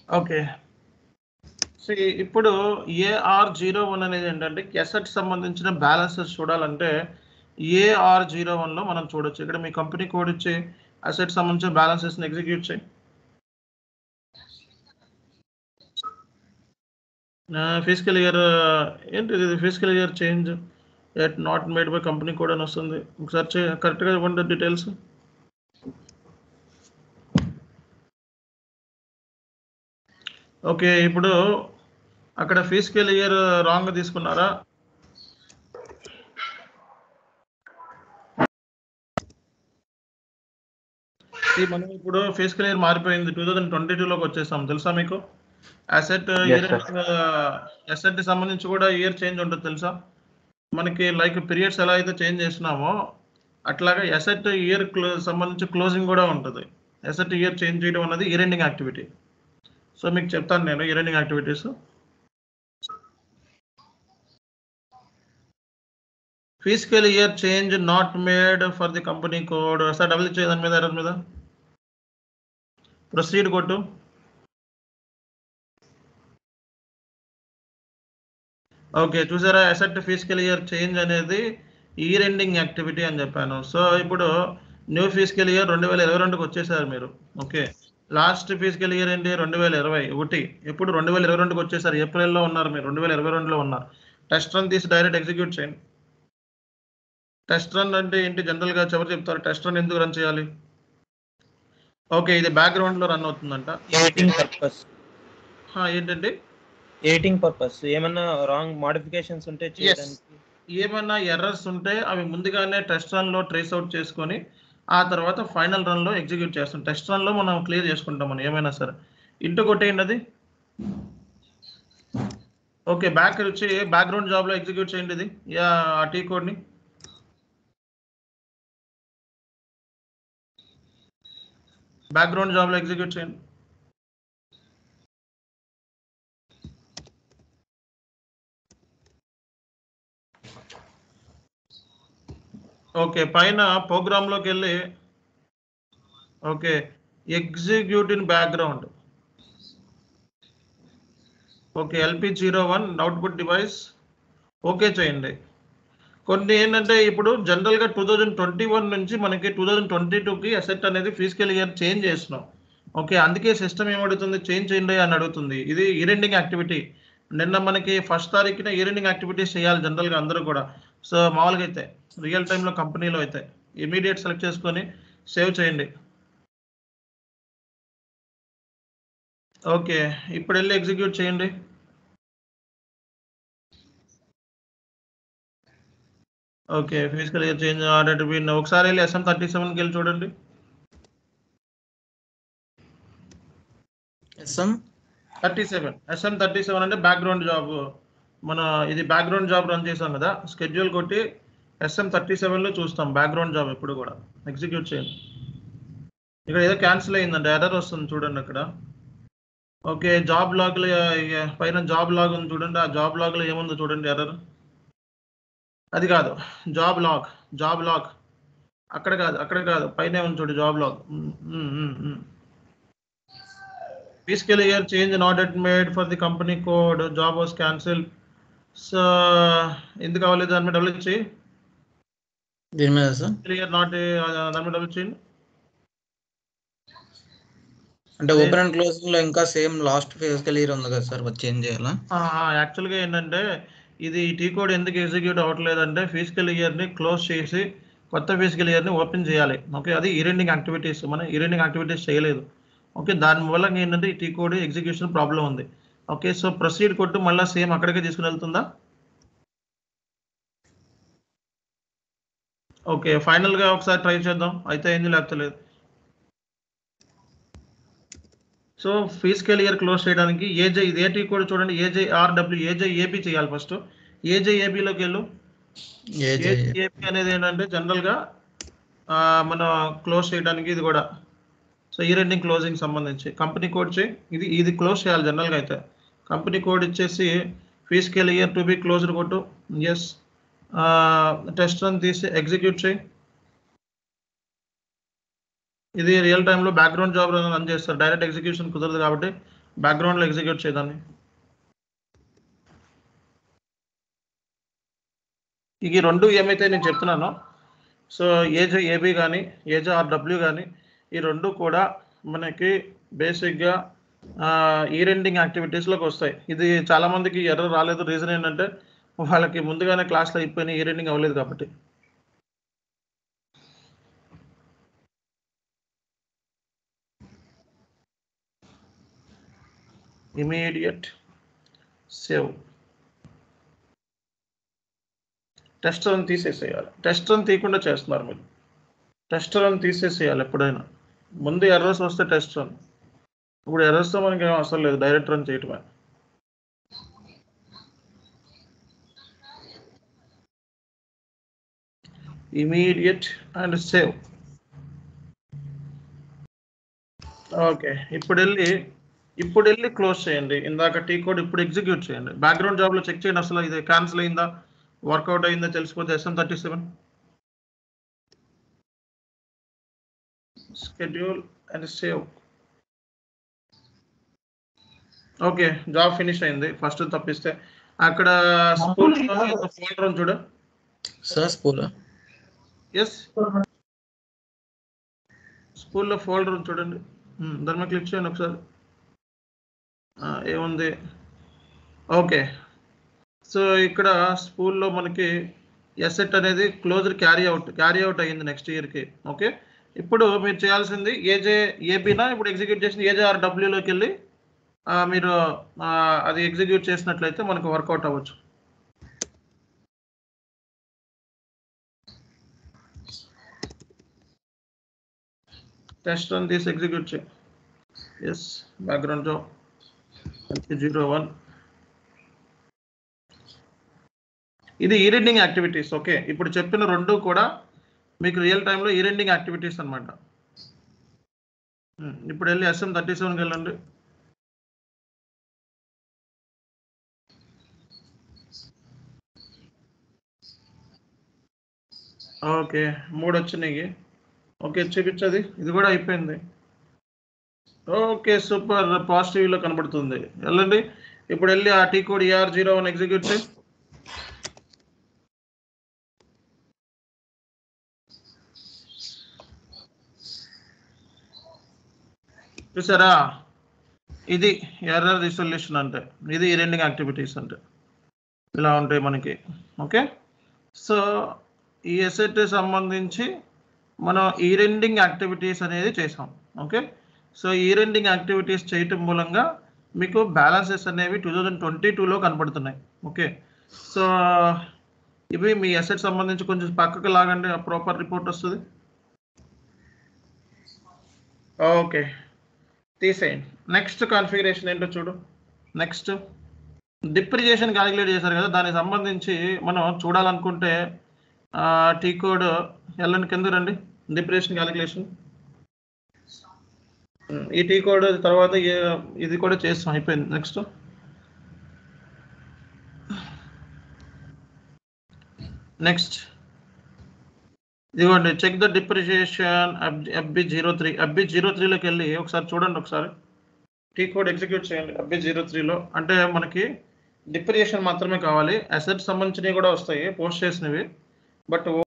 Okay so ఇప్పుడు AR zero one అనేది ఏంటంటే ఎసెట్ సంబంధించిన బ్యాలెన్సెస్ చూడాలంటే ఏఆర్ జీరో వన్లో మనం చూడొచ్చు ఇక్కడ మీ కంపెనీ కోడ్ ఇచ్చి అసెట్ సంబంధించిన బ్యాలెన్సెస్ని ఎగ్జిక్యూట్ చేయి ఫిజికల్ ఇయర్ ఏంటి ఇది physical year change at not made by company code అని వస్తుంది ఒకసారి చే కరెక్ట్గా ఇవ్వండి డీటెయిల్స్ ఓకే ఇప్పుడు అక్కడ ఫిజికల్ ఇయర్ రాంగ్ తీసుకున్నారా ఈ మనం ఇప్పుడు ఫిజికల్ ఇయర్ మారిపోయింది టూ థౌజండ్ ట్వంటీ టూలోకి వచ్చేసాం తెలుసా మీకు asset Yes, year sir. Asset సంబంధించి కూడా ఇయర్ చేంజ్ ఉంటుంది తెలుసా మనకి లైక్ పీరియడ్స్ ఎలా అయితే చేంజ్ చేసినామో అట్లాగా ఎసెట్ ఇయర్ సంబంధించి క్లోజింగ్ కూడా ఉంటుంది ఎసెట్ ఇయర్ చేంజ్ చేయడం అన్నది ఇయర్ ఎండింగ్ యాక్టివిటీ సో మీకు చెప్తాను నేను year ending activities physical year change not made for the company code sir double ఇచ్చే దాని మీద ఎర్రర్ మీద ప్రొసీడ్ కొట్టు ఓకే చూసారా అసెట్ ఫిజికల్ ఇయర్ చేంజ్ అనేది ఇయర్ ఎండింగ్ యాక్టివిటీ అని చెప్పాను సో ఇప్పుడు న్యూ ఫిజికల్ ఇయర్ రెండు వేల ఇరవై రెండుకి వచ్చేసారు మీరు ఓకే లాస్ట్ ఫిజికల్ ఇయర్ ఏంటి రెండు వేల ఇరవై ఒకటి ఎప్పుడు రెండు వేల ఇరవై రెండుకి వచ్చేసారు ఏప్రిల్లో ఉన్నారు మీరు రెండు వేల ఇరవై రెండులో ఉన్నారు టెస్ట్ రన్ తీసి డైరెక్ట్ ఎగ్జిక్యూట్ చేయండి టెస్ట్ రన్ అంటే ఏంటి జనరల్గా ఎవరు చెప్తారు టెస్ట్ రన్ ఎందుకు రన్ చేయాలి ఓకే ఇది బ్యాక్గ్రౌండ్లో రన్ అవుతుందంట ఎయిటింగ్ పర్పస్ హా, ఏంటండి ఎయిటింగ్ పర్పస్ ఏమన్నా రాంగ్ మోడిఫికేషన్స్ ఉంటే చేయడానికి ఏమైనా ఎర్రర్స్ ఉంటే అవి ముందుగానే టెస్ట్ రన్లో ట్రేస్ అవుట్ చేసుకొని ఆ తర్వాత ఫైనల్ రన్లో ఎగ్జిక్యూట్ చేస్తాం టెస్ట్ రన్లో మనం క్లియర్ చేసుకుంటాం మనం ఏమైనా సరే ఇంటూ కొట్టేయండి అది ఓకే బ్యాక్ వచ్చి బ్యాక్గ్రౌండ్ జాబ్లో ఎగ్జిక్యూట్ చేయండి ఇది యా ఆ టీ కోడ్ని బ్యాక్గ్రౌండ్ జాబ్లో ఎగ్జిక్యూట్ చేయండి ఓకే పైన ప్రోగ్రామ్లోకి వెళ్ళి okay execute in background okay LP zero one output device okay చేయండి కొన్ని ఏంటంటే ఇప్పుడు జనరల్గా టూ థౌజండ్ ట్వంటీ వన్ నుంచి మనకి టూ థౌజండ్ ట్వంటీ టూకి అసెట్ అనేది ఫిజికల్ ఇయర్ చేంజ్ చేస్తున్నాం ఓకే అందుకే సిస్టమ్ ఏమడుగుతుంది చేంజ్ చేయండి అని అడుగుతుంది ఇది ఇయర్ ఎండింగ్ యాక్టివిటీ నిన్న మనకి ఫస్ట్ తారీఖున ఇయర్ ఎండింగ్ యాక్టివిటీస్ చేయాలి జనరల్గా అందరూ కూడా సో మామూలుగా అయితే రియల్ టైంలో కంపెనీలో అయితే ఇమీడియట్ సెలెక్ట్ చేసుకొని సేవ్ చేయండి ఓకే ఇప్పుడు వెళ్ళి ఎగ్జిక్యూట్ చేయండి okay physical year change order bin ఒకసారి వెళ్ళి ఎస్ఎం థర్టీ సెవెన్కి వెళ్ళి చూడండి SM thirty seven SM thirty seven అంటే బ్యాక్గ్రౌండ్ జాబ్ మన ఇది బ్యాక్గ్రౌండ్ జాబ్ రన్ చేసాం కదా స్కెడ్యూల్ కొట్టి ఎస్ఎం థర్టీ సెవెన్లో చూస్తాం బ్యాక్గ్రౌండ్ జాబ్ ఎప్పుడు కూడా ఎగ్జిక్యూట్ చేయండి ఇక్కడ ఏదో క్యాన్సిల్ అయిందండి ఎర్రర్ వస్తుంది చూడండి అక్కడ ఓకే జాబ్ లాగ్లో పైన జాబ్ లాగ్ ఉంది చూడండి ఆ జాబ్ లాగ్లో ఏముందో చూడండి ఎర్రర్ అది కాదు జాబ్ లాగ్ జాబ్ లాగ్ అక్కడ కాదు అక్కడ కాదు పైన ఉంది చూడు job log fiscal year change not yet made for the company code job was cancelled so ఎందుకు అవ్వలేదు దాని మీద డబుల్ ఇచ్చి దీని మీద sir fiscal year not uh, దాని మీద డబుల్ ఇచ్చేయండి అంటే ఓపెన్ అండ్ క్లోజింగ్ లో ఇంకా సేమ్ లాస్ట్ ఫిజికల్ ఇయర్ ఉంది కదా సార్ చేంజ్ చేయాలా యాక్చువల్గా ఏంటంటే ఇది టీ కోడ్ ఎందుకు ఎగ్జిక్యూట్ అవ్వట్లేదు అంటే ఫిజికల్ ఇయర్ని క్లోజ్ చేసి కొత్త ఫిజికల్ ఇయర్ని ఓపెన్ చేయాలి ఓకే అది ఇరెండింగ్ యాక్టివిటీస్ మనం ఇరెండింగ్ యాక్టివిటీస్ చేయలేదు ఓకే దాని వల్ల ఏంటంటే ఈ టీ కోడ్ ఎగ్జిక్యూషన్ ప్రాబ్లం ఉంది ఓకే సో ప్రొసీడ్ కొట్టు మళ్ళీ సేమ్ అక్కడికే తీసుకుని వెళ్తుందా ఓకే ఫైనల్గా ఒకసారి ట్రై చేద్దాం అయితే ఏంది లేకపోతే లేదు సో ఫిజికల్ ఇయర్ క్లోజ్ చేయడానికి ఏజే ఇది ఏటీ కూడా చూడండి ఏజే ఆర్డబ్ల్యూ ఏజే ఏపీ చేయాలి ఫస్ట్ ఏజే ఏపీలోకి వెళ్ళు ఏజ్ ఏపీ అనేది ఏంటంటే జనరల్గా మనం క్లోజ్ చేయడానికి ఇది కూడా సో ఇయర్ ఎండింగ్ క్లోజింగ్ సంబంధించి కంపెనీ కోడ్ చేయి ఇది ఇది క్లోజ్ చేయాలి జనరల్గా అయితే కంపెనీ కోడ్ ఇచ్చేసి physical year to be closed కొట్టు ఎస్ టెస్ట్ రన్ తీసి ఎగ్జిక్యూట్ చేయి ఇది రియల్ టైంలో బ్యాక్గ్రౌండ్ జాబ్ రన్ చేస్తారు డైరెక్ట్ ఎగ్జిక్యూషన్ కుదరదు కాబట్టి బ్యాక్గ్రౌండ్లో ఎగ్జిక్యూట్ చేయదాన్ని ఇక ఈ రెండు ఏమైతే నేను చెప్తున్నానో సో ఏజ్ ఏబి కానీ ఏజ్ ఆర్డబ్ల్యూ కానీ ఈ రెండు కూడా మనకి బేసిక్గా ఈ రెండింగ్ యాక్టివిటీస్లోకి వస్తాయి ఇది చాలా మందికి ఎర్ర రాలేదు రీజన్ ఏంటంటే వాళ్ళకి ముందుగానే క్లాస్లో అయిపోయిన ఈ రెండింగ్ అవ్వలేదు కాబట్టి ఇమీడియట్ సేవ్ టెస్ట్ రన్ తీసేసేయాలి టెస్ట్ రన్ తీయకుండా చేస్తున్నారు మీరు టెస్ట్ రన్ తీసేసేయాలి ఎప్పుడైనా ముందు ఎర్రర్స్ వస్తే టెస్ట్ రన్ ఇప్పుడు ఎర్రర్స్తో మనకి ఏం అవసరం లేదు డైరెక్ట్ రన్ చేయటమే ఇమీడియట్ అండ్ సేవ్ ఓకే ఇప్పుడు వెళ్ళి ఇప్పుడు వెళ్ళి క్లోజ్ చేయండి ఇందాక టీ కోడ్ ఇప్పుడు ఎగ్జిక్యూట్ చేయండి బ్యాక్గ్రౌండ్ జాబ్లో చెక్ చేయండి అసలు ఇది క్యాన్సిల్ అయిందా వర్కౌట్ అయిందా తెలిసిపోతే SM thirty seven schedule and save okay job finish అయింది ఫస్ట్ తప్పిస్తే అక్కడ స్కూల్ ఫోల్డర్ చూడు సార్ స్కూల్ ఎస్ స్కూల్లో ఫోల్డర్ చూడండి ఉమ్, దాని మీద క్లిక్ చేయండి ఒకసారి ఆ, ఏముంది ఓకే సో ఇక్కడ స్కూల్లో మనకి ఎసెట్ అనేది closed carry out carry out అయ్యింది నెక్స్ట్ ఇయర్కి ఓకే ఇప్పుడు మీరు చేయాల్సింది ఏజే ఏబీనా ఇప్పుడు ఎగ్జిక్యూట్ చేసింది ఏజేఆర్ డబ్ల్యూలోకి వెళ్ళి ఆ, మీరు ఆ, అది ఎగ్జిక్యూట్ చేసినట్లయితే మనకు వర్కౌట్ అవ్వచ్చు టెస్ట్ రన్ తీసి ఎగ్జిక్యూట్ చేయి yes background job zero one ఇది ఈ రీడింగ్ యాక్టివిటీస్ ఓకే ఇప్పుడు చెప్పిన రెండు కూడా మీకు రియల్ టైంలో ఈ రీడింగ్ యాక్టివిటీస్ అనమాట ఇప్పుడు వెళ్ళి ఎస్ఎం థర్టీ సెవెన్కి వెళ్ళండి ఓకే మూడు వచ్చినాయి ఓకే చూపించది ఇది కూడా అయిపోయింది ఓకే సూపర్ పాజిటివ్లో కనబడుతుంది వెళ్ళండి ఇప్పుడు వెళ్ళి ఆ T code ER zero one execute చేయి చూసారా ఇది ఎర్రర్ రిసొల్యూషన్ అంటే ఇది ఈ రెండింగ్ యాక్టివిటీస్ అంటే ఇలా ఉంటాయి మనకి ఓకే సో ఈ ఎసెట్ సంబంధించి మనం ఈ రెండింగ్ యాక్టివిటీస్ అనేది చేసాం ఓకే సో ఈ రెండింగ్ యాక్టివిటీస్ చేయటం మూలంగా మీకు బ్యాలెన్సెస్ అనేవి టూ థౌజండ్ ట్వంటీ టూలో కనబడుతున్నాయి ఓకే సో ఇవి మీ ఎసెట్ సంబంధించి కొంచెం పక్కకు లాగండి ప్రాపర్ రిపోర్ట్ వస్తుంది ఓకే తీసేయండి నెక్స్ట్ కాన్ఫిగరేషన్ ఏంటో చూడు నెక్స్ట్ డిప్రిజియేషన్ క్యాలిక్యులేట్ చేశారు కదా దానికి సంబంధించి మనం చూడాలనుకుంటే టీ కోడ్ వెళ్ళండి కింద రండి డిప్రిజియేషన్ క్యాలిక్యులేషన్ ఈ టీ కోడ్ తర్వాత ఏ- ఇది కూడా చేస్తాం అయిపోయింది నెక్స్ట్ నెక్స్ట్ ఇదిగోండి check the depreciation FB zero three FB zero త్రీలోకి వెళ్ళి ఒకసారి చూడండి ఒకసారి టీ కోడ్ ఎగ్జిక్యూట్ చేయండి ఎఫ్బి జీరో త్రీలో అంటే మనకి డిప్రిషియేషన్ మాత్రమే కావాలి అసెట్ సంబంధించినవి కూడా వస్తాయి పోస్ట్ చేసినవి బట్